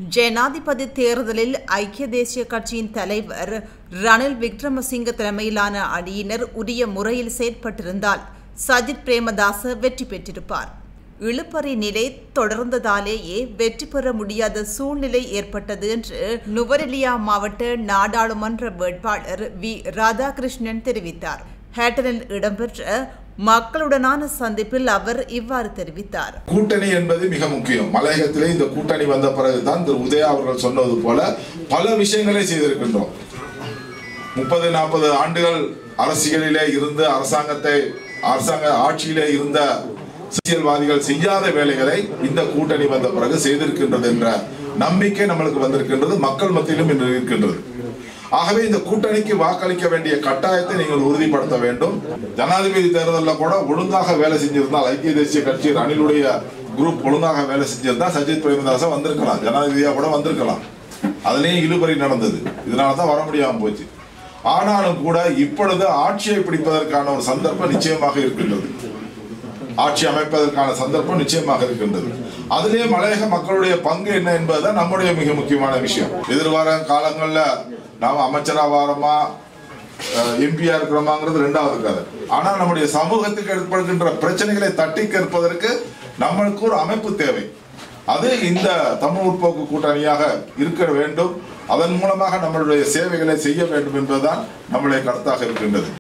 ஜனாதிபதி தேர்தலில் ஐக்கிய தேசிய கட்சியின் தலைவர் ரணில் விக்ரமசிங்க தலைமையிலான அணியினர் உரிய முறையில் செயற்பட்டிருந்தால் சஜித் பிரேமதாச வெற்றி பெற்றிருப்பார் இழுபறி நிலை தொடர்ந்ததாலேயே வெற்றி பெற முடியாத சூழ்நிலை ஏற்பட்டது என்று நுவரெலியா மாவட்ட நாடாளுமன்ற வேட்பாளர் வி ராதாகிருஷ்ணன் தெரிவித்தார் ஹேட்டனில் இடம்பெற்ற மக்களுடனான சந்திப்பில் அவர் இவ்வாறு தெரிவித்தார் கூட்டணி என்பது மிக முக்கியம் மலையகத்திலே இந்த கூட்டணி வந்த பிறகுதான் திரு உதயா அவர்கள் சொன்னது போல பல விஷயங்களை செய்திருக்கின்றோம் முப்பது நாற்பது ஆண்டுகள் அரசியலிலே இருந்து அரசாங்கத்தை அரசாங்க ஆட்சியிலே இருந்த அரசியல்வாதிகள் செய்யாத வேலைகளை இந்த கூட்டணி வந்த பிறகு செய்திருக்கின்றது என்ற நம்பிக்கை நம்மளுக்கு வந்திருக்கின்றது மக்கள் மத்தியிலும் இன்று இருக்கின்றது ஆகவே இந்த கூட்டணிக்கு வாக்களிக்க வேண்டிய கட்டாயத்தை நீங்கள் உறுதிப்படுத்த வேண்டும் ஜனாதிபதி தேர்தலில் கூட ஒழுங்காக வேலை செஞ்சிருந்தால் ஐக்கிய தேசிய கட்சி ரணிலுடைய குரூப் ஒழுங்காக வேலை செஞ்சிருந்தா சஜித் பிரேமதாச வந்திருக்கலாம் ஜனாதிபதியா கூட வந்திருக்கலாம் அதுலயும் இழுபறி நடந்தது இதனால தான் வர முடியாம போச்சு ஆனாலும் கூட இப்பொழுது ஆட்சியை பிடிப்பதற்கான ஒரு சந்தர்ப்பம் நிச்சயமாக இருக்கின்றது ஆட்சி அமைப்பதற்கான சந்தர்ப்பம் நிச்சயமாக இருக்கின்றது அதிலே மலையக மக்களுடைய பங்கு என்ன என்பதுதான் நம்முடைய மிக முக்கியமான விஷயம் எதிர்வர காலங்கள்ல நாம அமைச்சரா வாரமா எம்பியா இருக்கிறோமாங்கிறது ரெண்டாவது கதை ஆனா நம்முடைய சமூகத்துக்கு ஏற்படுகின்ற பிரச்சனைகளை தட்டி கேட்பதற்கு நம்மளுக்கு ஒரு அமைப்பு தேவை அது இந்த தமிழ் முற்போக்கு கூட்டணியாக இருக்க வேண்டும் அதன் மூலமாக நம்மளுடைய சேவைகளை செய்ய வேண்டும் என்பதுதான் நம்முடைய கருத்தாக இருக்கின்றது